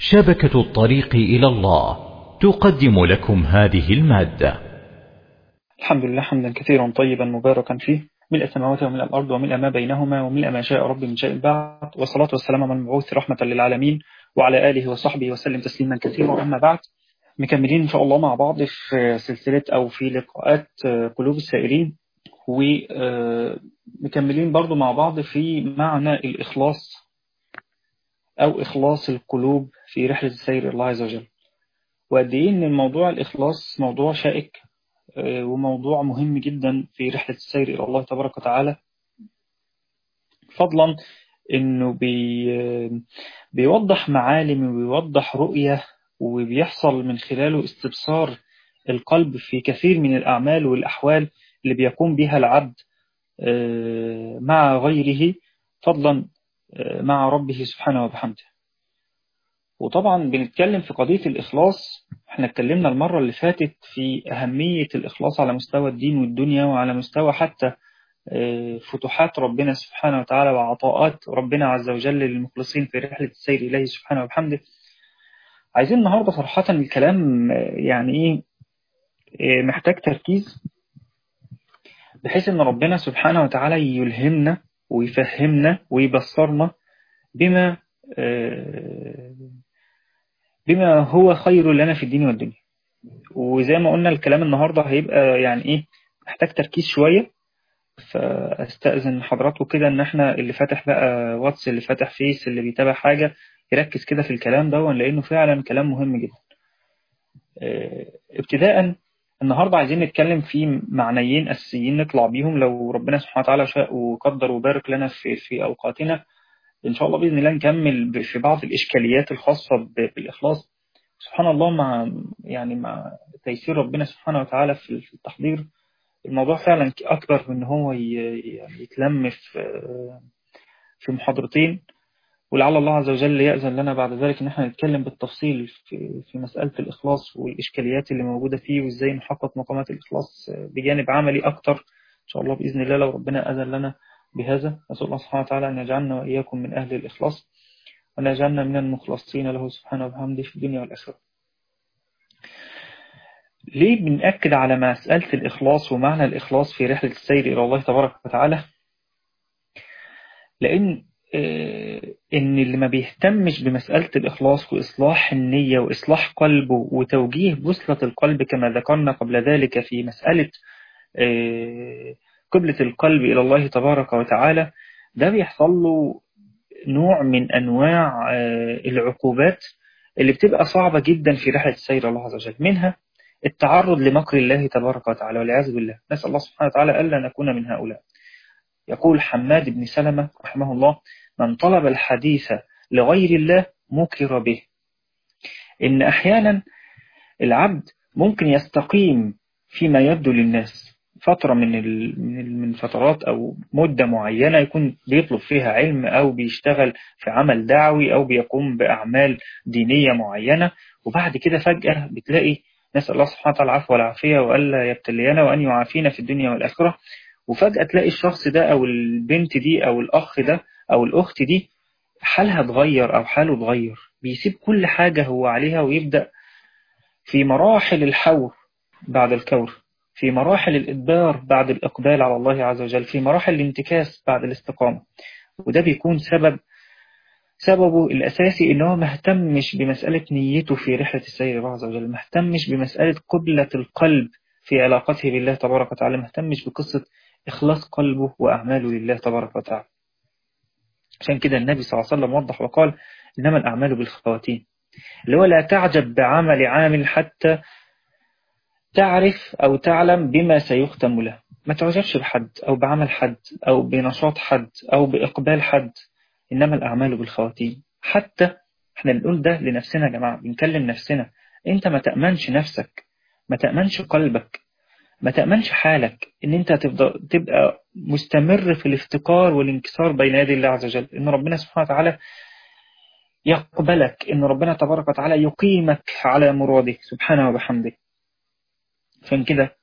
شبكة الطريق إلى الله تقدم لكم هذه المادة الحمد لله حمدا كثيرا طيبا مباركا فيه ملء السماوات وملء الأرض وملء ما بينهما وملء ما شاء رب من شاء البعض والصلاة والسلام على المبعوث رحمة للعالمين وعلى آله وصحبه وسلم تسليما كثيرا أما بعد مكملين إن شاء الله مع بعض في سلسلة أو في لقاءات قلوب السائلين ومكملين برضو مع بعض في معنى الإخلاص أو إخلاص القلوب في رحلة السير إلى الله عز وجل وقد إيه إن الموضوع الإخلاص موضوع شائك وموضوع مهم جدا في رحلة السير إلى الله تبارك وتعالى فضلا إنه بي بيوضح معالم وبيوضح رؤية وبيحصل من خلاله استبصار القلب في كثير من الأعمال والأحوال اللي بيقوم بها العبد مع غيره فضلا مع ربه سبحانه وبحمده وطبعا بنتكلم في قضية الإخلاص احنا اتكلمنا المرة اللي فاتت في أهمية الإخلاص على مستوى الدين والدنيا وعلى مستوى حتى فتوحات ربنا سبحانه وتعالى وعطاءات ربنا عز وجل للمخلصين في رحلة السير إليه سبحانه وبحمده عايزين النهاردة صراحة الكلام يعني ايه محتاج تركيز بحيث ان ربنا سبحانه وتعالى يلهمنا ويفهمنا ويبصرنا بما بما هو خير لنا في الدين والدنيا وزي ما قلنا الكلام النهاردة هيبقى يعني ايه محتاج تركيز شوية فاستأذن حضراتكم كده ان احنا اللي فاتح بقى واتس اللي فاتح فيس اللي بيتابع حاجة يركز كده في الكلام ده لانه فعلا كلام مهم جدا ابتداء النهاردة عايزين نتكلم في معنيين أساسيين نطلع بيهم لو ربنا سبحانه وتعالى شاء وقدر وبارك لنا في, في أوقاتنا إن شاء الله بإذن الله نكمل في بعض الإشكاليات الخاصة بالإخلاص سبحان الله مع يعني مع تيسير ربنا سبحانه وتعالى في التحضير الموضوع فعلا أكبر من هو يتلم في في محاضرتين ولعل الله عز وجل يأذن لنا بعد ذلك ان احنا نتكلم بالتفصيل في في مسألة الإخلاص والإشكاليات اللي موجودة فيه وإزاي نحقق مقامات الإخلاص بجانب عملي أكتر إن شاء الله بإذن الله لو ربنا أذن لنا بهذا نسأل الله سبحانه وتعالى أن يجعلنا وإياكم من أهل الإخلاص وأن يجعلنا من المخلصين له سبحانه وبحمده في الدنيا والآخرة ليه بنأكد على مسألة الإخلاص ومعنى الإخلاص في رحلة السير إلى الله تبارك وتعالى لأن ان اللي ما بيهتمش بمسألة الإخلاص وإصلاح النية وإصلاح قلبه وتوجيه بوصلة القلب كما ذكرنا قبل ذلك في مسألة قبلة القلب إلى الله تبارك وتعالى ده بيحصل له نوع من أنواع العقوبات اللي بتبقى صعبة جدا في رحلة السير الله عز وجل منها التعرض لمكر الله تبارك وتعالى والعياذ بالله نسأل الله سبحانه وتعالى ألا نكون من هؤلاء يقول حماد بن سلمة رحمه الله من طلب الحديث لغير الله مكر به إن أحيانا العبد ممكن يستقيم فيما يبدو للناس فترة من من فترات أو مدة معينة يكون بيطلب فيها علم أو بيشتغل في عمل دعوي أو بيقوم بأعمال دينية معينة وبعد كده فجأة بتلاقي نسأل الله سبحانه وتعالى العفو والعافية وألا يبتلينا وأن يعافينا في الدنيا والآخرة وفجأة تلاقي الشخص ده أو البنت دي أو الأخ ده أو الأخت دي حالها اتغير أو حاله اتغير بيسيب كل حاجة هو عليها ويبدأ في مراحل الحور بعد الكور في مراحل الإدبار بعد الإقبال على الله عز وجل في مراحل الانتكاس بعد الاستقامة وده بيكون سبب سببه الأساسي إنه ما اهتمش بمسألة نيته في رحلة السير الله عز وجل ما اهتمش بمسألة قبلة القلب في علاقته بالله تبارك وتعالى ما اهتمش بقصة إخلاص قلبه وأعماله لله تبارك وتعالى عشان كده النبي صلى الله عليه وسلم وضح وقال إنما الأعمال بالخواتيم اللي هو لا تعجب بعمل عامل حتى تعرف أو تعلم بما سيختم له ما تعجبش بحد أو بعمل حد أو بنشاط حد أو بإقبال حد إنما الأعمال بالخواتيم حتى احنا بنقول ده لنفسنا يا جماعة بنكلم نفسنا انت ما تأمنش نفسك ما تأمنش قلبك ما تأمنش حالك ان انت تبقى, تبقى مستمر في الافتقار والانكسار بين يدي الله عز وجل ان ربنا سبحانه وتعالى يقبلك ان ربنا تبارك وتعالى يقيمك على مراده سبحانه وبحمده عشان كده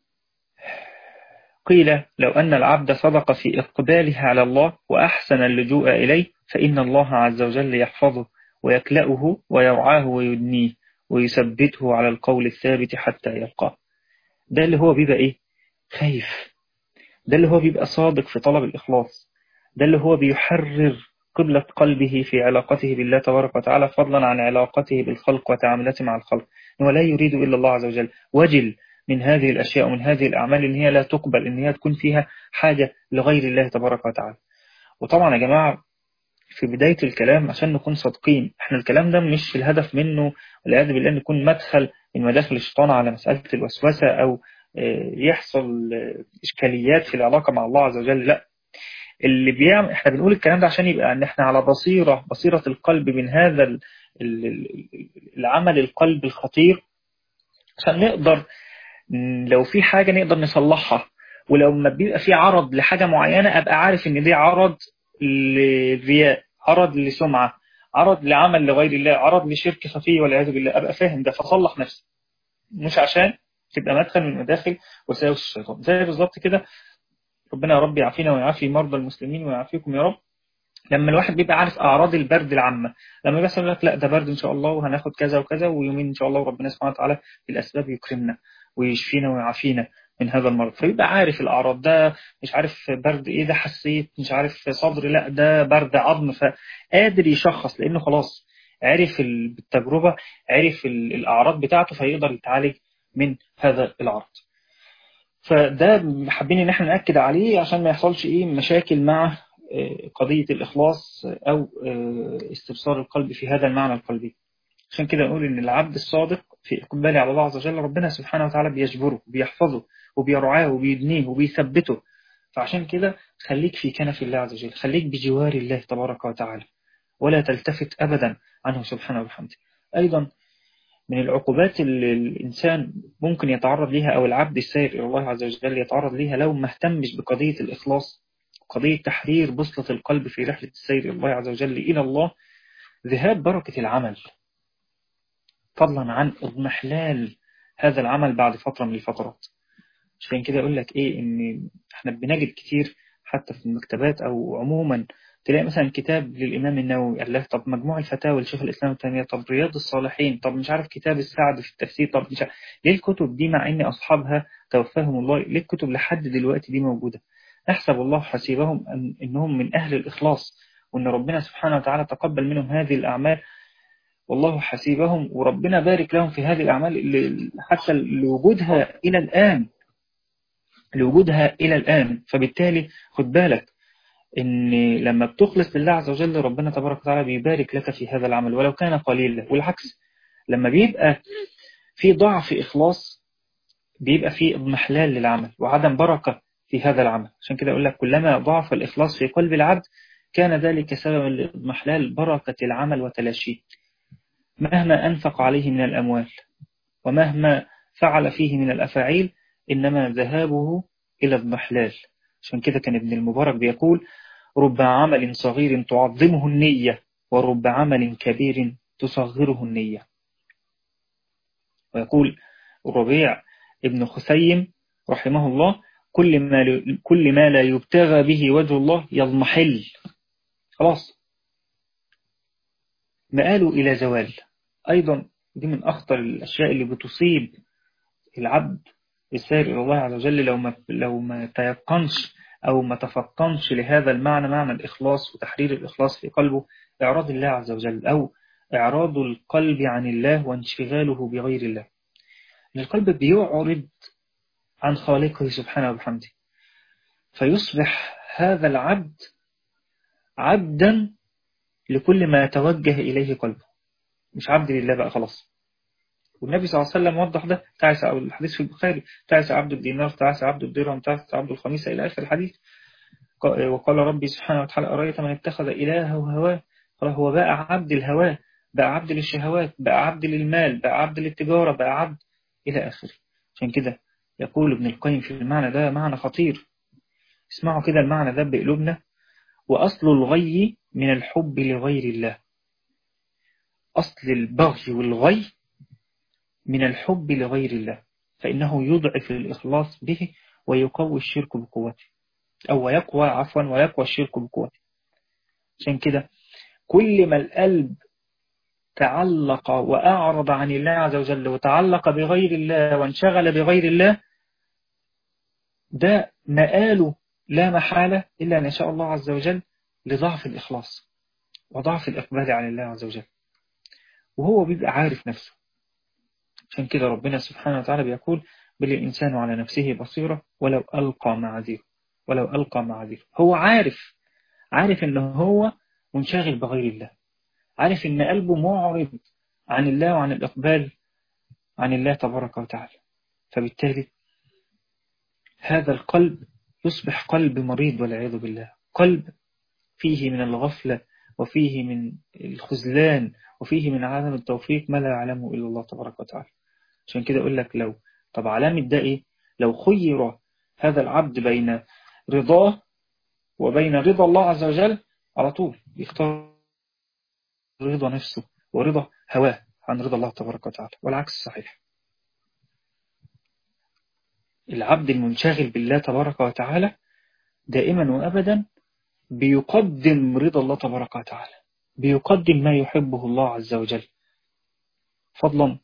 قيل لو أن العبد صدق في إقباله على الله وأحسن اللجوء إليه فإن الله عز وجل يحفظه ويكلأه ويرعاه ويدنيه ويثبته على القول الثابت حتى يلقاه ده اللي هو بيبقى إيه خايف ده اللي هو بيبقى صادق في طلب الإخلاص ده اللي هو بيحرر قبلة قلبه في علاقته بالله تبارك وتعالى فضلا عن علاقته بالخلق وتعاملاته مع الخلق هو لا يريد إلا الله عز وجل وجل من هذه الأشياء ومن هذه الأعمال إن هي لا تقبل إن هي تكون فيها حاجة لغير الله تبارك وتعالى وطبعا يا جماعة في بداية الكلام عشان نكون صادقين احنا الكلام ده مش الهدف منه والعياذ بالله نكون مدخل من مداخل الشيطان على مسألة الوسوسة أو يحصل إشكاليات في العلاقة مع الله عز وجل لا اللي بيعمل احنا بنقول الكلام ده عشان يبقى ان احنا على بصيرة بصيرة القلب من هذا العمل القلب الخطير عشان نقدر لو في حاجة نقدر نصلحها ولو ما بيبقى في عرض لحاجة معينة أبقى عارف إن دي عرض للرياء عرض لسمعة عرض لعمل لغير الله عرض لشرك خفي والعياذ بالله أبقى فاهم ده فصلح نفسي مش عشان تبقى مدخل من مداخل وساوس الشيطان زي بالظبط كده ربنا يا رب يعافينا ويعافي مرضى المسلمين ويعافيكم يا رب لما الواحد بيبقى عارف أعراض البرد العامة لما بيحصل يقول لك لا ده برد إن شاء الله وهناخد كذا وكذا ويومين إن شاء الله وربنا سبحانه وتعالى بالأسباب يكرمنا ويشفينا ويعافينا من هذا المرض فيبقى عارف الأعراض ده مش عارف برد إيه ده حسيت مش عارف صدر لا ده برد عظم فقادر يشخص لأنه خلاص عرف بالتجربة عرف الأعراض بتاعته فيقدر يتعالج من هذا العرض فده حابين ان احنا نأكد عليه عشان ما يحصلش ايه مشاكل مع قضية الإخلاص أو استبصار القلب في هذا المعنى القلبي عشان كده نقول إن العبد الصادق في إقباله على الله عز وجل ربنا سبحانه وتعالى بيجبره وبيحفظه وبيرعاه وبيدنيه وبيثبته فعشان كده خليك في كنف الله عز وجل خليك بجوار الله تبارك وتعالى ولا تلتفت أبدا عنه سبحانه وبحمده أيضا من العقوبات اللي الإنسان ممكن يتعرض لها أو العبد السير إلى الله عز وجل يتعرض لها لو ما اهتمش بقضية الإخلاص قضية تحرير بسطة القلب في رحلة السير إلى الله عز وجل إلى الله ذهاب بركة العمل فضلا عن اضمحلال هذا العمل بعد فترة من الفترات عشان كده أقول لك إيه إن إحنا بنجد كتير حتى في المكتبات أو عموما تلاقي مثلا كتاب للإمام النووي قال له طب مجموع الفتاوى لشيخ الإسلام التيمية طب رياض الصالحين طب مش عارف كتاب السعد في التفسير طب مش عارف ليه الكتب دي مع إن أصحابها توفاهم الله ليه الكتب لحد دلوقتي دي موجودة أحسب الله حسيبهم أن إنهم من أهل الإخلاص وأن ربنا سبحانه وتعالى تقبل منهم هذه الأعمال والله حسيبهم وربنا بارك لهم في هذه الأعمال اللي حتى لوجودها إلى الآن لوجودها إلى الآن فبالتالي خد بالك إن لما بتخلص لله عز وجل ربنا تبارك وتعالى بيبارك لك في هذا العمل ولو كان قليلا والعكس لما بيبقى في ضعف إخلاص بيبقى في اضمحلال للعمل وعدم بركة في هذا العمل عشان كده أقول لك كلما ضعف الإخلاص في قلب العبد كان ذلك سببا لاضمحلال بركة العمل وتلاشيه مهما أنفق عليه من الأموال ومهما فعل فيه من الأفاعيل إنما ذهابه إلى اضمحلال عشان كده كان ابن المبارك بيقول رب عمل صغير تعظمه النية ورب عمل كبير تصغره النية ويقول الربيع ابن خثيم رحمه الله كل ما, كل ما لا يبتغى به وجه الله يضمحل خلاص مآله إلى زوال أيضا دي من أخطر الأشياء اللي بتصيب العبد السائر إلى الله عز وجل لو ما, لو ما تيقنش أو ما تفطنش لهذا المعنى معنى الإخلاص وتحرير الإخلاص في قلبه إعراض الله عز وجل أو إعراض القلب عن الله وانشغاله بغير الله القلب بيعرض عن خالقه سبحانه وبحمده فيصبح هذا العبد عبدا لكل ما توجه إليه قلبه مش عبد لله بقى خلاص والنبي صلى الله عليه وسلم وضح ده تعس أو الحديث في البخاري تعس عبد الدينار تعس عبد الدرهم تعس عبد الخميسة إلى آخر الحديث وقال ربي سبحانه وتعالى أرأيت من اتخذ إلهه هواه قال هو بقى عبد الهواه بقى عبد للشهوات بقى عبد للمال بقى عبد للتجارة بقى عبد إلى آخره عشان كده يقول ابن القيم في المعنى ده معنى خطير اسمعوا كده المعنى ده بقلوبنا وأصل الغي من الحب لغير الله أصل البغي والغي من الحب لغير الله فإنه يضعف الإخلاص به ويقوي الشرك بقوته أو يقوى عفوا ويقوى الشرك بقوته عشان كده كل ما القلب تعلق وأعرض عن الله عز وجل وتعلق بغير الله وانشغل بغير الله ده مآله لا محالة إلا أن يشاء الله عز وجل لضعف الإخلاص وضعف الإقبال على الله عز وجل وهو بيبقى عارف نفسه عشان كده ربنا سبحانه وتعالى بيقول بل الإنسان على نفسه بصيرة ولو ألقى معاذيره ولو ألقى معاذيره هو عارف عارف إن هو منشغل بغير الله عارف إن قلبه معرض عن الله وعن الإقبال عن الله تبارك وتعالى فبالتالي هذا القلب يصبح قلب مريض والعياذ بالله قلب فيه من الغفلة وفيه من الخذلان وفيه من عدم التوفيق ما لا يعلمه إلا الله تبارك وتعالى عشان كده أقول لك لو طب علامة ده إيه لو خير هذا العبد بين رضاه وبين رضا الله عز وجل على طول يختار رضا نفسه ورضا هواه عن رضا الله تبارك وتعالى والعكس صحيح العبد المنشغل بالله تبارك وتعالى دائما وأبدا بيقدم رضا الله تبارك وتعالى بيقدم ما يحبه الله عز وجل فضلا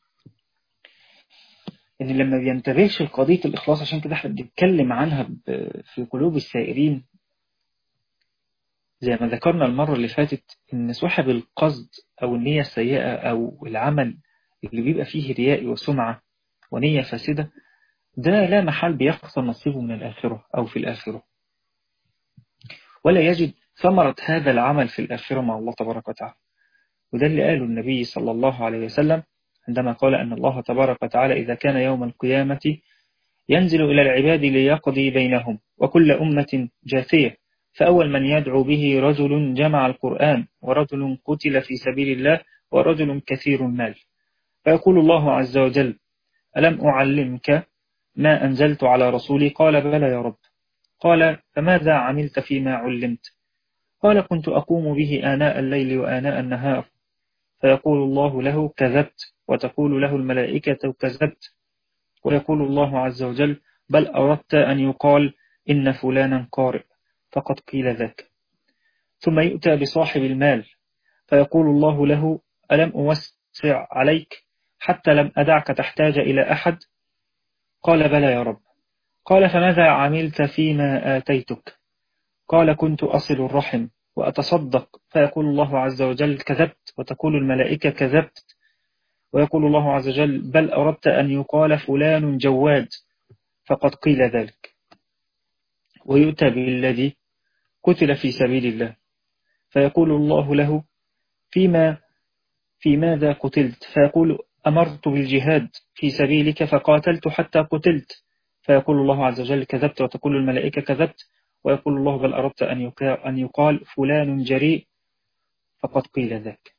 ان لما بينتبهش لقضية الإخلاص عشان كده احنا بنتكلم عنها في قلوب السائرين زي ما ذكرنا المرة اللي فاتت ان صاحب القصد او النية السيئة او العمل اللي بيبقى فيه رياء وسمعة ونية فاسدة ده لا محال بيخسر نصيبه من الآخرة أو في الآخرة ولا يجد ثمرة هذا العمل في الآخرة مع الله تبارك وتعالى وده اللي قاله النبي صلى الله عليه وسلم عندما قال أن الله تبارك وتعالى إذا كان يوم القيامة ينزل إلى العباد ليقضي بينهم وكل أمة جاثية فأول من يدعو به رجل جمع القرآن ورجل قتل في سبيل الله ورجل كثير المال فيقول الله عز وجل ألم أعلمك ما أنزلت على رسولي قال بلى يا رب قال فماذا عملت فيما علمت قال كنت أقوم به آناء الليل وآناء النهار فيقول الله له كذبت وتقول له الملائكة كذبت ويقول الله عز وجل بل أردت أن يقال إن فلانا قارئ فقد قيل ذاك ثم يؤتى بصاحب المال فيقول الله له ألم أوسع عليك حتى لم أدعك تحتاج إلى أحد قال بلى يا رب قال فماذا عملت فيما آتيتك قال كنت أصل الرحم وأتصدق فيقول الله عز وجل كذبت وتقول الملائكة كذبت ويقول الله عز وجل بل أردت أن يقال فلان جواد فقد قيل ذلك ويؤتى بالذي قتل في سبيل الله فيقول الله له فيما في ماذا قتلت فيقول أمرت بالجهاد في سبيلك فقاتلت حتى قتلت فيقول الله عز وجل كذبت وتقول الملائكة كذبت ويقول الله بل أردت أن يقال فلان جريء فقد قيل ذاك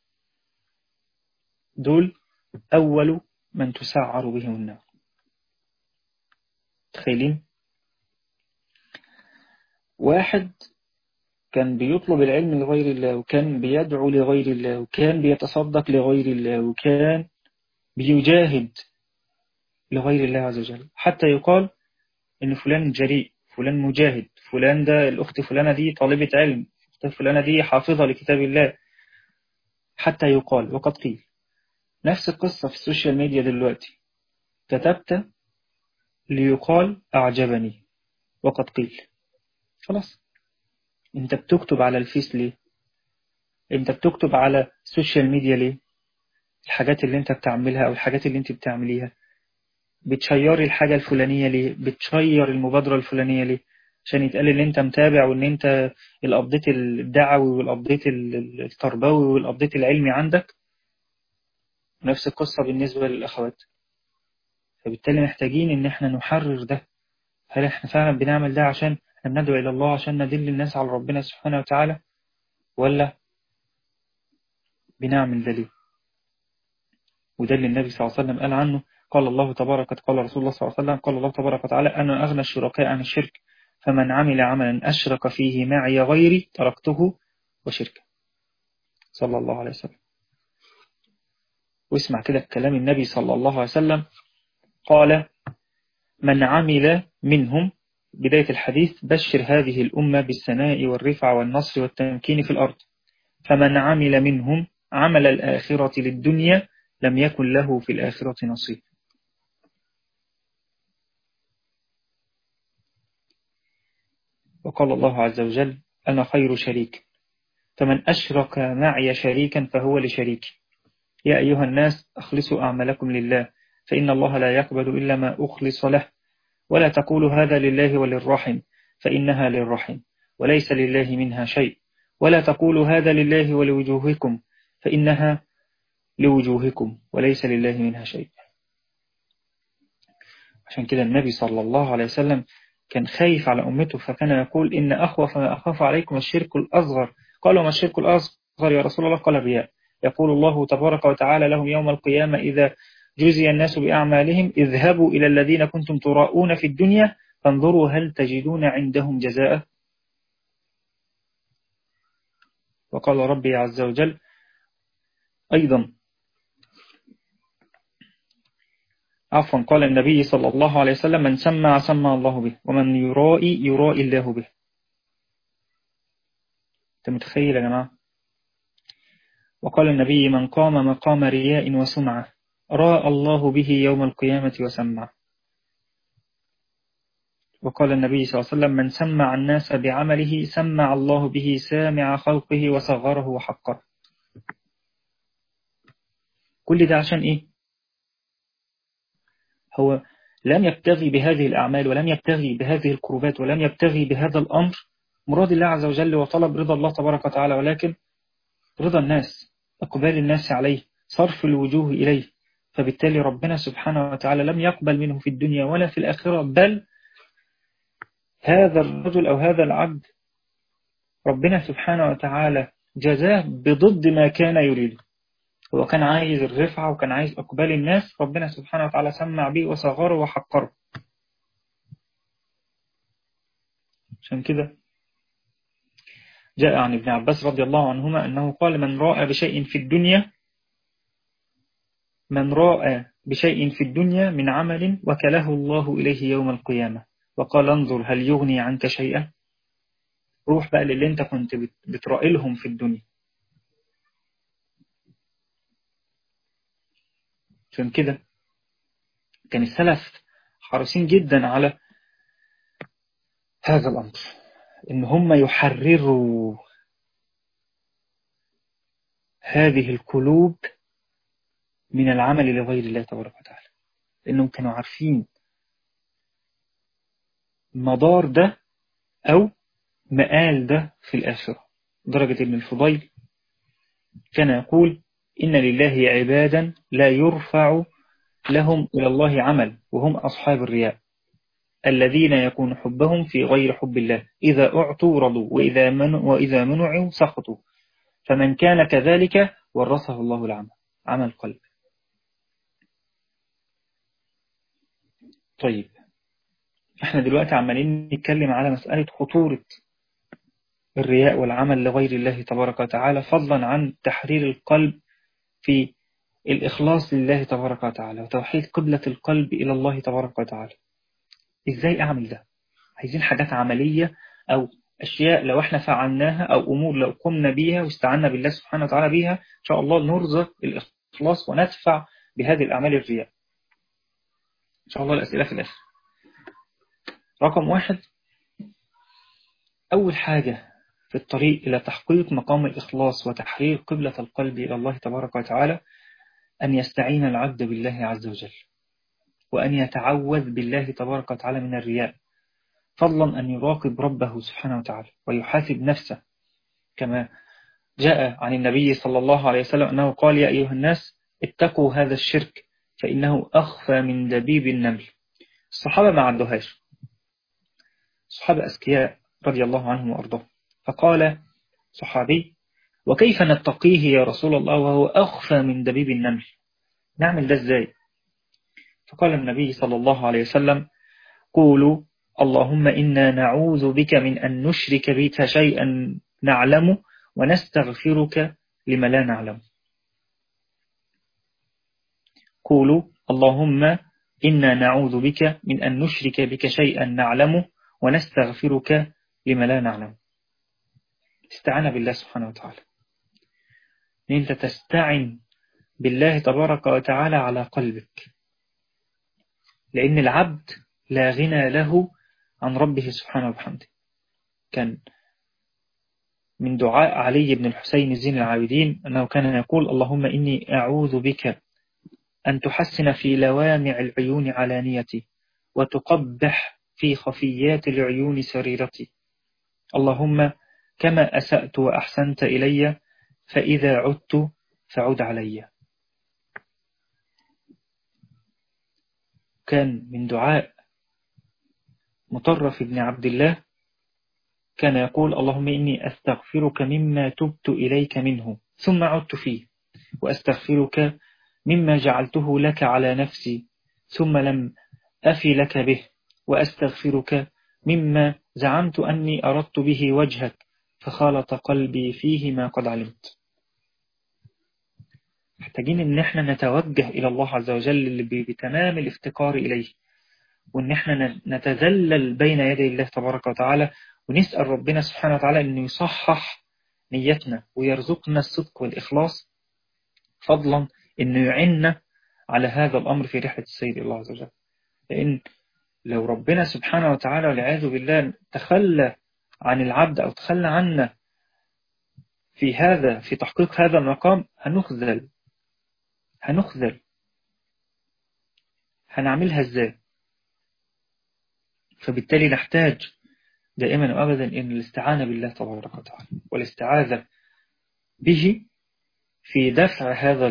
دول أول من تسعر بهم النار تخيلين واحد كان بيطلب العلم لغير الله وكان بيدعو لغير الله وكان بيتصدق لغير الله وكان بيجاهد لغير الله عز وجل حتى يقال إن فلان جريء فلان مجاهد فلان ده الأخت فلانة دي طالبة علم الأخت فلانة دي حافظة لكتاب الله حتى يقال وقد قيل نفس القصة في السوشيال ميديا دلوقتي كتبت ليقال أعجبني وقد قيل خلاص انت بتكتب على الفيس ليه انت بتكتب على السوشيال ميديا ليه الحاجات اللي انت بتعملها او الحاجات اللي انت بتعمليها بتشيري الحاجة الفلانية ليه بتشير المبادرة الفلانية ليه عشان يتقال ان انت متابع وان انت الابديت الدعوي والابديت التربوي والابديت العلمي عندك نفس القصة بالنسبة للأخوات فبالتالي محتاجين ان احنا نحرر ده هل احنا فعلا بنعمل ده عشان احنا ندعو الى الله عشان ندل الناس على ربنا سبحانه وتعالى ولا بنعمل ده ليه وده اللي النبي صلى الله عليه وسلم قال عنه قال الله تبارك قال رسول الله صلى الله عليه وسلم قال الله تبارك وتعالى أنا أغنى الشركاء عن الشرك فمن عمل عملا أشرك فيه معي غيري تركته وشركه صلى الله عليه وسلم واسمع كده كلام النبي صلى الله عليه وسلم قال من عمل منهم بداية الحديث بشر هذه الأمة بالسناء والرفع والنصر والتمكين في الأرض فمن عمل منهم عمل الآخرة للدنيا لم يكن له في الآخرة نصيب وقال الله عز وجل أنا خير شريك فمن أشرك معي شريكا فهو لشريك يا أيها الناس أخلصوا أعمالكم لله فإن الله لا يقبل إلا ما أخلص له ولا تقولوا هذا لله وللرحم فإنها للرحم وليس لله منها شيء ولا تقولوا هذا لله ولوجوهكم فإنها لوجوهكم وليس لله منها شيء عشان كده النبي صلى الله عليه وسلم كان خايف على أمته فكان يقول إن أخوف ما أخاف عليكم الشرك الأصغر قالوا ما الشرك الأصغر يا رسول الله قال الرياء يقول الله تبارك وتعالى لهم يوم القيامة إذا جزي الناس بأعمالهم اذهبوا إلى الذين كنتم تراءون في الدنيا فانظروا هل تجدون عندهم جزاء وقال ربي عز وجل أيضا عفوا قال النبي صلى الله عليه وسلم من سمع سمع الله به ومن يرائي يرائي الله به انت متخيل يا جماعة وقال النبي من قام مقام رياء وسمعة راى الله به يوم القيامة وسمع وقال النبي صلى الله عليه وسلم من سمع الناس بعمله سمع الله به سامع خلقه وصغره وحقه كل ده عشان ايه هو لم يبتغي بهذه الأعمال ولم يبتغي بهذه الكروبات ولم يبتغي بهذا الأمر مراد الله عز وجل وطلب رضا الله تبارك وتعالى ولكن رضا الناس أقبال الناس عليه صرف الوجوه إليه فبالتالي ربنا سبحانه وتعالى لم يقبل منه في الدنيا ولا في الآخرة بل هذا الرجل أو هذا العبد ربنا سبحانه وتعالى جزاه بضد ما كان يريد هو كان عايز الرفعة وكان عايز أقبال الناس ربنا سبحانه وتعالى سمع به وصغره وحقره عشان كده جاء عن ابن عباس رضي الله عنهما أنه قال من رأى بشيء في الدنيا من رأى بشيء في الدنيا من عمل وكله الله إليه يوم القيامة وقال انظر هل يغني عنك شيئا روح بقى للي انت كنت بترائي لهم في الدنيا عشان كده كان السلف حريصين جدا على هذا الأمر إن هم يحرروا هذه القلوب من العمل لغير الله تبارك وتعالى لأنهم كانوا عارفين مدار ده أو مآل ده في الآخرة درجة ابن الفضيل كان يقول إن لله عبادا لا يرفع لهم إلى الله عمل وهم أصحاب الرياء الذين يكون حبهم في غير حب الله إذا أعطوا رضوا وإذا, من وإذا منعوا سخطوا فمن كان كذلك ورثه الله العمل عمل القلب طيب احنا دلوقتي عمالين نتكلم على مسألة خطورة الرياء والعمل لغير الله تبارك وتعالى فضلا عن تحرير القلب في الإخلاص لله تبارك وتعالى وتوحيد قبلة القلب إلى الله تبارك وتعالى إزاي أعمل ده؟ عايزين حاجات عملية أو أشياء لو احنا فعلناها أو أمور لو قمنا بيها واستعنا بالله سبحانه وتعالى بيها إن شاء الله نرزق الإخلاص وندفع بهذه الأعمال الرياء إن شاء الله الأسئلة في الآخر رقم واحد أول حاجة في الطريق إلى تحقيق مقام الإخلاص وتحرير قبلة القلب إلى الله تبارك وتعالى أن يستعين العبد بالله عز وجل وأن يتعوذ بالله تبارك وتعالى من الرياء فضلا أن يراقب ربه سبحانه وتعالى ويحاسب نفسه كما جاء عن النبي صلى الله عليه وسلم أنه قال يا أيها الناس اتقوا هذا الشرك فإنه أخفى من دبيب النمل الصحابة ما عدوهاش صحابة أسكياء رضي الله عنهم وأرضاه فقال صحابي وكيف نتقيه يا رسول الله وهو أخفى من دبيب النمل نعمل ده ازاي فقال النبي صلى الله عليه وسلم قولوا اللهم إنا نعوذ بك من أن نشرك بك شيئا نعلمه ونستغفرك لما لا نعلم قولوا اللهم إنا نعوذ بك من أن نشرك بك شيئا نعلمه ونستغفرك لما لا نعلم استعان بالله سبحانه وتعالى ان انت تستعن بالله تبارك وتعالى على قلبك لأن العبد لا غنى له عن ربه سبحانه وبحمده كان من دعاء علي بن الحسين زين العابدين أنه كان يقول اللهم إني أعوذ بك أن تحسن في لوامع العيون علانيتي وتقبح في خفيات العيون سريرتي اللهم كما أسأت وأحسنت إلي فإذا عدت فعد علي كان من دعاء مطرف بن عبد الله كان يقول اللهم إني أستغفرك مما تبت إليك منه ثم عدت فيه وأستغفرك مما جعلته لك على نفسي ثم لم أفي لك به وأستغفرك مما زعمت أني أردت به وجهك فخالط قلبي فيه ما قد علمت محتاجين ان احنا نتوجه الى الله عز وجل بتمام الافتقار اليه وان احنا نتذلل بين يدي الله تبارك وتعالى ونسأل ربنا سبحانه وتعالى انه يصحح نيتنا ويرزقنا الصدق والإخلاص فضلا انه يعيننا على هذا الأمر في رحلة السيد الله عز وجل لأن لو ربنا سبحانه وتعالى والعياذ بالله تخلى عن العبد أو تخلى عنا في هذا في تحقيق هذا المقام هنخذل هنخذل هنعملها ازاي فبالتالي نحتاج دائما وأبدا إن الاستعانة بالله تبارك وتعالى والاستعاذة به في دفع هذا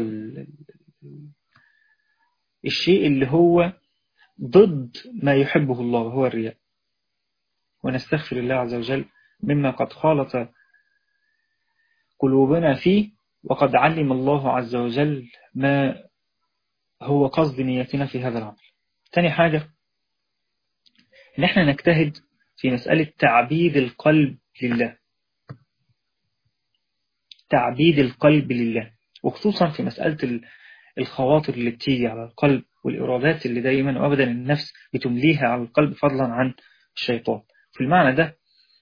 الشيء اللي هو ضد ما يحبه الله وهو الرياء ونستغفر الله عز وجل مما قد خالط قلوبنا فيه وقد علم الله عز وجل ما هو قصد نيتنا في هذا العمل تاني حاجة ان احنا نجتهد في مسألة تعبيد القلب لله تعبيد القلب لله وخصوصا في مسألة الخواطر اللي بتيجي على القلب والإرادات اللي دايما وأبدا النفس بتمليها على القلب فضلا عن الشيطان في المعنى ده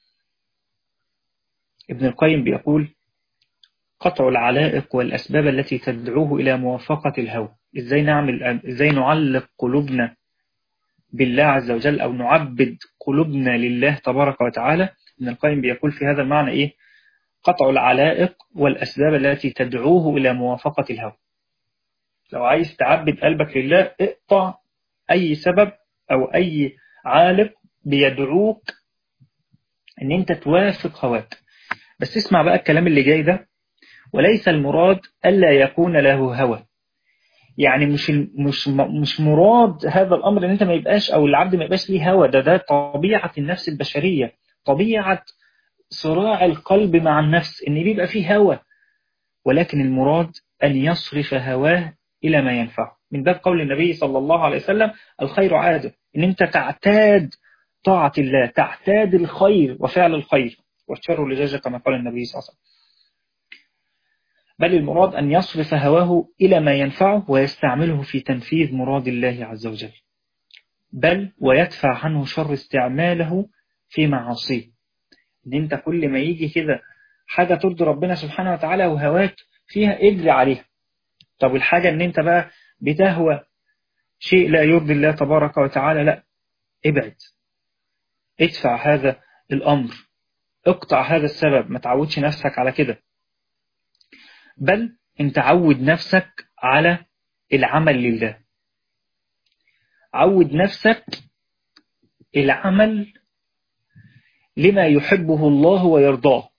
ابن القيم بيقول قطع العلائق والأسباب التي تدعوه إلى موافقة الهوى إزاي نعمل إزاي نعلق قلوبنا بالله عز وجل أو نعبد قلوبنا لله تبارك وتعالى ابن القيم بيقول في هذا المعنى إيه قطع العلائق والأسباب التي تدعوه إلى موافقة الهوى لو عايز تعبد قلبك لله اقطع أي سبب أو أي عالق بيدعوك ان انت توافق هواك بس اسمع بقى الكلام اللي جاي ده وليس المراد ألا يكون له هوى يعني مش مش مش مراد هذا الأمر ان انت ما يبقاش او العبد ما يبقاش ليه هوى ده ده طبيعة النفس البشرية طبيعة صراع القلب مع النفس ان بيبقى فيه هوى ولكن المراد أن يصرف هواه إلى ما ينفعه من باب قول النبي صلى الله عليه وسلم الخير عادة ان انت تعتاد طاعة الله تعتاد الخير وفعل الخير والشر لجاجة كما قال النبي صلى الله عليه وسلم بل المراد أن يصرف هواه إلى ما ينفعه ويستعمله في تنفيذ مراد الله عز وجل بل ويدفع عنه شر استعماله في معاصيه ان انت كل ما يجي كده حاجة ترضي ربنا سبحانه وتعالى وهواك فيها اجري عليها طب الحاجة ان انت بقى بتهوى شيء لا يرضي الله تبارك وتعالى لا ابعد ادفع هذا الأمر اقطع هذا السبب ما تعودش نفسك على كده بل انت عود نفسك على العمل لله عود نفسك العمل لما يحبه الله ويرضاه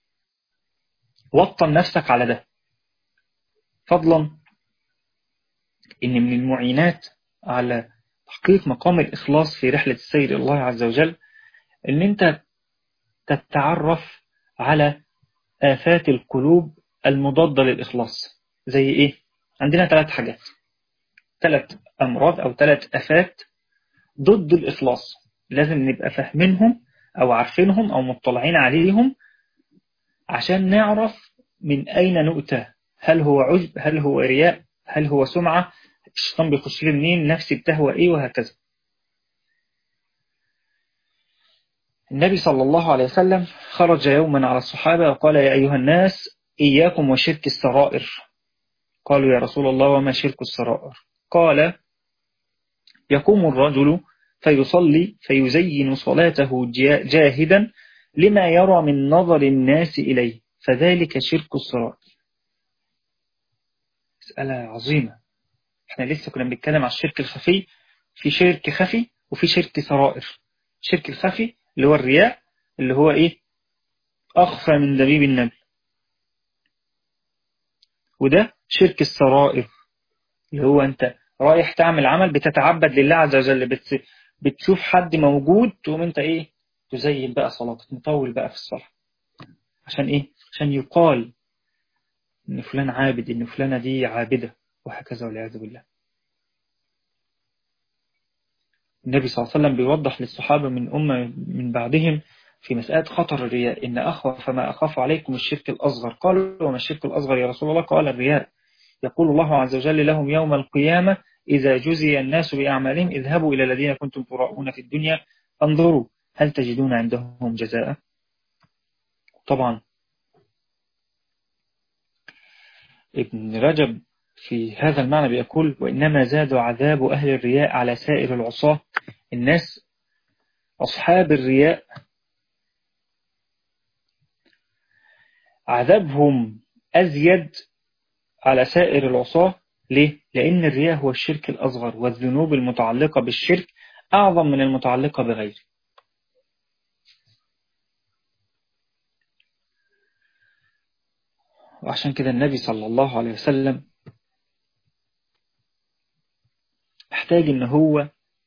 وطن نفسك على ده فضلا ان من المعينات على تحقيق مقام الإخلاص في رحلة السير الله عز وجل ان انت تتعرف على آفات القلوب المضادة للإخلاص زي إيه؟ عندنا ثلاث حاجات ثلاث أمراض أو ثلاث آفات ضد الإخلاص لازم نبقى فاهمينهم أو عارفينهم أو مطلعين عليهم عشان نعرف من أين نؤتى هل هو عجب هل هو رياء هل هو سمعة الشيطان بيخش لي منين نفسي بتهوى إيه وهكذا النبي صلى الله عليه وسلم خرج يوما على الصحابة وقال يا أيها الناس إياكم وشرك السرائر قالوا يا رسول الله وما شرك السرائر قال يقوم الرجل فيصلي فيزين صلاته جاهدا لما يرى من نظر الناس إليه فذلك شرك السرائر مسألة عظيمة احنا لسه كنا بنتكلم على الشرك الخفي في شرك خفي وفي شرك سرائر الشرك الخفي اللي هو الرياء اللي هو ايه أخفى من دبيب النبي وده شرك السرائر اللي هو أنت رايح تعمل عمل بتتعبد لله عز وجل بت... بتشوف حد موجود تقوم أنت إيه تزين بقى صلاتك مطول بقى في الصلاة عشان إيه عشان يقال إن فلان عابد إن فلانة دي عابدة وهكذا والعياذ بالله النبي صلى الله عليه وسلم بيوضح للصحابة من أمة من بعدهم في مسألة خطر الرياء إن أخوف ما أخاف عليكم الشرك الأصغر قالوا وما الشرك الأصغر يا رسول الله قال الرياء يقول الله عز وجل لهم يوم القيامة إذا جزي الناس بأعمالهم اذهبوا إلى الذين كنتم تراؤون في الدنيا انظروا هل تجدون عندهم جزاء طبعا ابن رجب في هذا المعنى بيقول وإنما زاد عذاب أهل الرياء على سائر العصاة الناس أصحاب الرياء عذابهم أزيد على سائر العصاة ليه؟ لأن الرياء هو الشرك الأصغر والذنوب المتعلقة بالشرك أعظم من المتعلقة بغيره وعشان كده النبي صلى الله عليه وسلم محتاج ان هو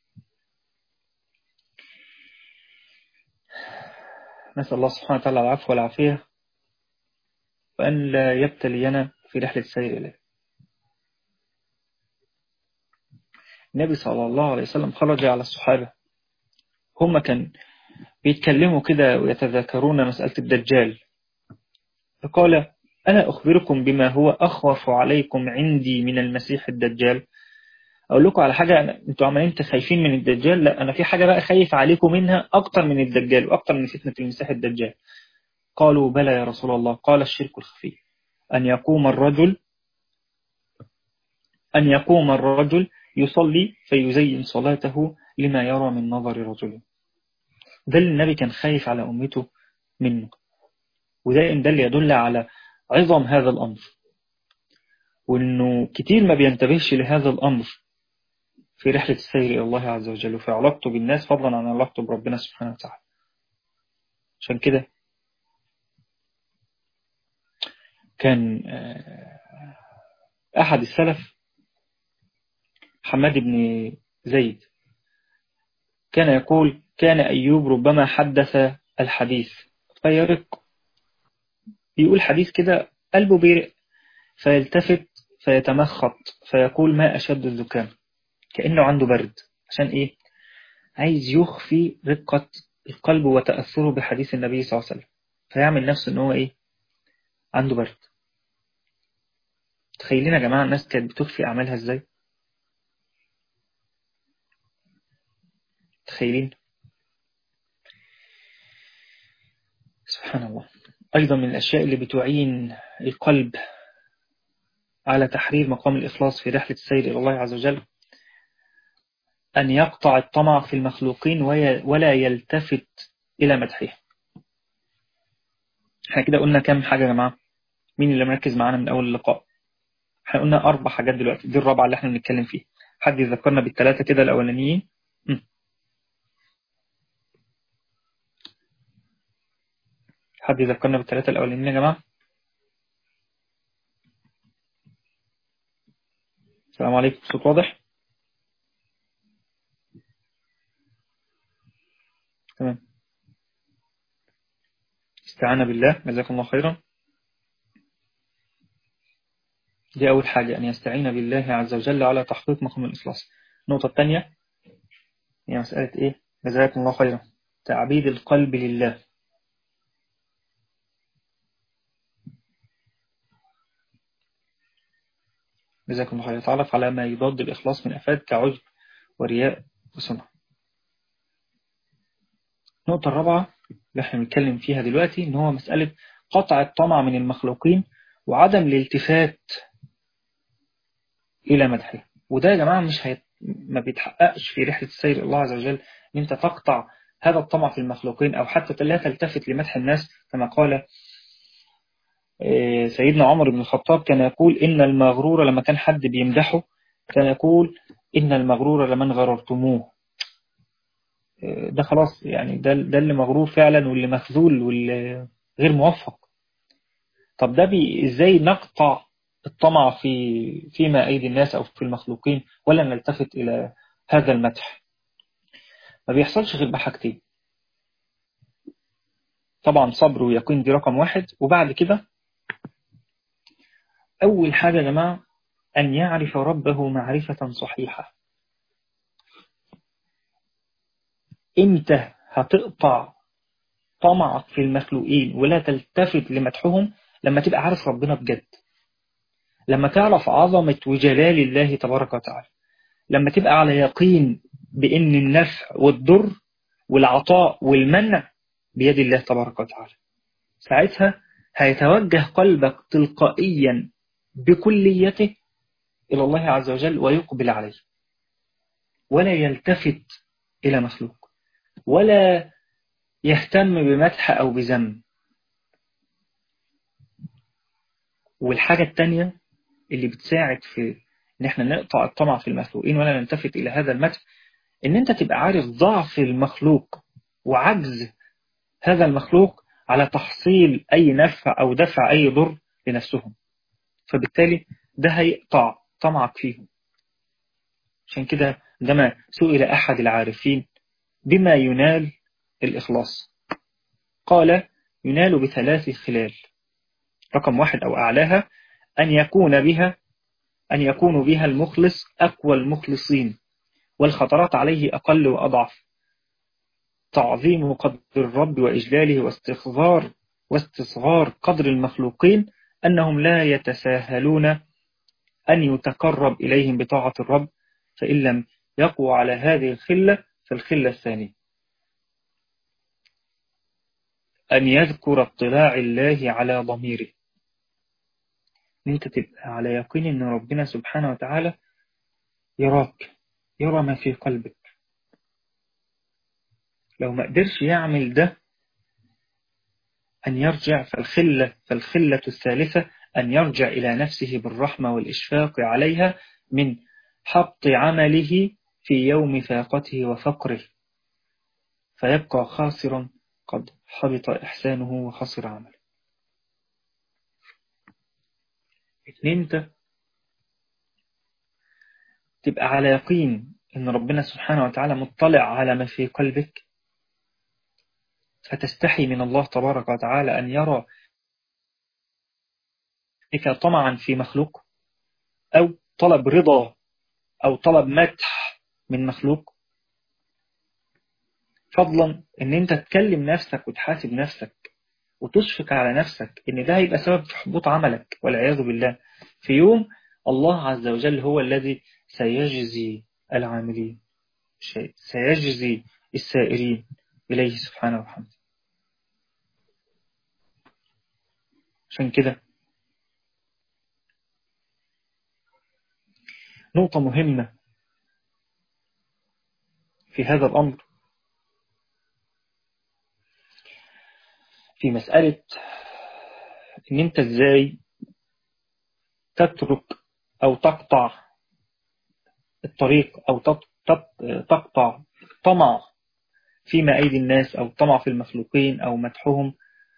نسأل الله سبحانه وتعالى العفو والعافية وأن لا يبتلينا في رحلة السير إليه النبي صلى الله عليه وسلم خرج على الصحابة هم كان بيتكلموا كده ويتذاكرون مسألة الدجال فقال أنا أخبركم بما هو أخوف عليكم عندي من المسيح الدجال أقول لكم على حاجة أنتوا عمالين خايفين من الدجال لا أنا في حاجة بقى خايف عليكم منها أكتر من الدجال وأكتر من فتنة المسيح الدجال قالوا بلى يا رسول الله قال الشرك الخفي أن يقوم الرجل أن يقوم الرجل يصلي فيزين صلاته لما يرى من نظر رجل ده اللي النبي كان خايف على أمته منه وده إن ده اللي يدل على عظم هذا الأمر وإنه كتير ما بينتبهش لهذا الأمر في رحلة السير إلى الله عز وجل وفي علاقته بالناس فضلا عن علاقته بربنا سبحانه وتعالى عشان كده كان أحد السلف حماد بن زيد كان يقول كان أيوب ربما حدث الحديث فيرق يقول حديث كده قلبه بيرق فيلتفت فيتمخط فيقول ما أشد الزكام كأنه عنده برد عشان إيه عايز يخفي رقة القلب وتأثره بحديث النبي صلى الله عليه وسلم فيعمل نفسه إن هو إيه عنده برد تخيلين يا جماعة الناس كانت بتخفي أعمالها إزاي تخيلين سبحان الله أيضا من الأشياء اللي بتعين القلب على تحرير مقام الإخلاص في رحلة السير إلى الله عز وجل أن يقطع الطمع في المخلوقين ولا يلتفت إلى مدحهم احنا كده قلنا كم حاجة يا جماعة مين اللي مركز معانا من أول اللقاء احنا قلنا أربع حاجات دلوقتي دي الرابعة اللي احنا بنتكلم فيها حد يذكرنا بالثلاثة كده الأولانيين م. حد يذكرنا بالثلاثة الأولانيين يا جماعة السلام عليكم صوت واضح تمام استعانة بالله جزاكم الله خيرا دي أول حاجة أن يستعين بالله عز وجل على تحقيق مقام الإخلاص النقطة الثانية هي مسألة إيه جزاكم الله خيرا تعبيد القلب لله جزاكم الله خيرا يتعرف على ما يضاد الإخلاص من أفاد كعجب ورياء وسمع النقطة الرابعة اللي احنا بنتكلم فيها دلوقتي ان هو مسألة قطع الطمع من المخلوقين وعدم الالتفات إلى مدحه وده يا جماعة مش هيت... ما بيتحققش في رحلة السير الله عز وجل ان انت تقطع هذا الطمع في المخلوقين او حتى لا تلتفت لمدح الناس كما قال سيدنا عمر بن الخطاب كان يقول إن المغرور لما كان حد بيمدحه كان يقول إن المغرور لمن غررتموه ده خلاص يعني ده, ده اللي مغرور فعلا واللي مخذول واللي غير موفق طب ده بي ازاي نقطع الطمع في فيما أيدي الناس أو في المخلوقين ولا نلتفت إلى هذا المدح ما بيحصلش غير بحاجتين طبعا صبر ويقين دي رقم واحد وبعد كده أول حاجة يا جماعة أن يعرف ربه معرفة صحيحة إمتى هتقطع طمعك في المخلوقين ولا تلتفت لمدحهم لما تبقى عارف ربنا بجد لما تعرف عظمة وجلال الله تبارك وتعالى لما تبقى على يقين بأن النفع والضر والعطاء والمنع بيد الله تبارك وتعالى ساعتها هيتوجه قلبك تلقائيا بكليته إلى الله عز وجل ويقبل عليه ولا يلتفت إلى مخلوق ولا يهتم بمدح أو بذم والحاجة التانية اللي بتساعد في ان احنا نقطع الطمع في المخلوقين ولا نلتفت الى هذا المدح ان انت تبقى عارف ضعف المخلوق وعجز هذا المخلوق على تحصيل اي نفع او دفع اي ضر لنفسهم فبالتالي ده هيقطع طمعك فيهم عشان كده عندما سئل احد العارفين بما ينال الاخلاص قال ينال بثلاث خلال رقم واحد او اعلاها أن يكون بها أن يكون بها المخلص أقوى المخلصين والخطرات عليه أقل وأضعف تعظيم قدر الرب وإجلاله واستخبار واستصغار قدر المخلوقين أنهم لا يتساهلون أن يتقرب إليهم بطاعة الرب فإن لم يقوى على هذه الخلة فالخلة الثانية أن يذكر اطلاع الله على ضميره ان انت تبقى على يقين ان ربنا سبحانه وتعالى يراك يرى ما في قلبك لو ما قدرش يعمل ده أن يرجع فالخلة فالخلة الثالثة أن يرجع إلى نفسه بالرحمة والإشفاق عليها من حط عمله في يوم فاقته وفقره فيبقى خاسرا قد حبط إحسانه وخسر عمله ان انت تبقى على يقين ان ربنا سبحانه وتعالى مطلع على ما في قلبك فتستحي من الله تبارك وتعالى أن يرى بك طمعا في مخلوق أو طلب رضا أو طلب مدح من مخلوق فضلا ان انت تكلم نفسك وتحاسب نفسك وتشفق على نفسك ان ده هيبقى سبب في حبوط عملك والعياذ بالله في يوم الله عز وجل هو الذي سيجزي العاملين سيجزي السائرين إليه سبحانه وحمده عشان كده نقطة مهمة في هذا الأمر في مسألة إن أنت إزاي تترك أو تقطع الطريق أو تقطع طمع فيما أيدي الناس أو طمع في المخلوقين أو مدحهم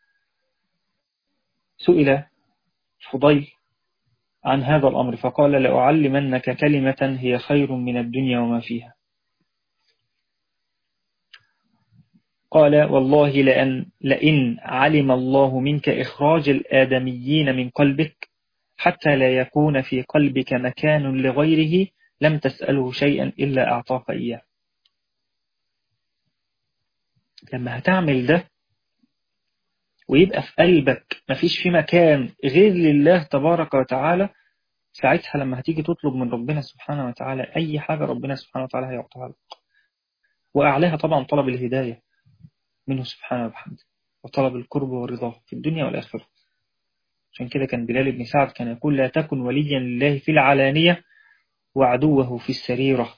سئل فضيل عن هذا الأمر فقال لأعلمنك كلمة هي خير من الدنيا وما فيها قال والله لأن, لئن علم الله منك إخراج الآدميين من قلبك حتى لا يكون في قلبك مكان لغيره لم تسأله شيئا إلا أعطاك إياه لما هتعمل ده ويبقى في قلبك مفيش في مكان غير لله تبارك وتعالى ساعتها لما هتيجي تطلب من ربنا سبحانه وتعالى أي حاجة ربنا سبحانه وتعالى هيعطيها لك وأعلاها طبعا طلب الهداية منه سبحانه وبحمده وطلب القرب والرضا في الدنيا والآخرة عشان كده كان بلال بن سعد كان يقول لا تكن وليا لله في العلانية وعدوه في السريرة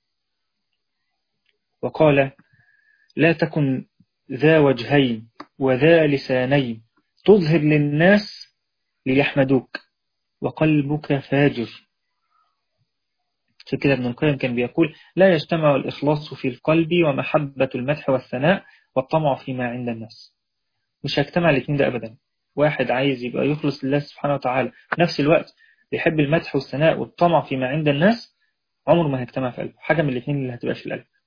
وقال لا تكن ذا وجهين وذا لسانين تظهر للناس ليحمدوك وقلبك فاجر عشان كده ابن القيم كان بيقول لا يجتمع الإخلاص في القلب ومحبة المدح والثناء والطمع فيما عند الناس مش هيجتمع الاثنين ده أبدا واحد عايز يبقى يخلص لله سبحانه وتعالى في نفس الوقت بيحب المدح والثناء والطمع فيما عند الناس عمره ما هيجتمع في قلبه حاجة من الاثنين اللي هتبقى في القلب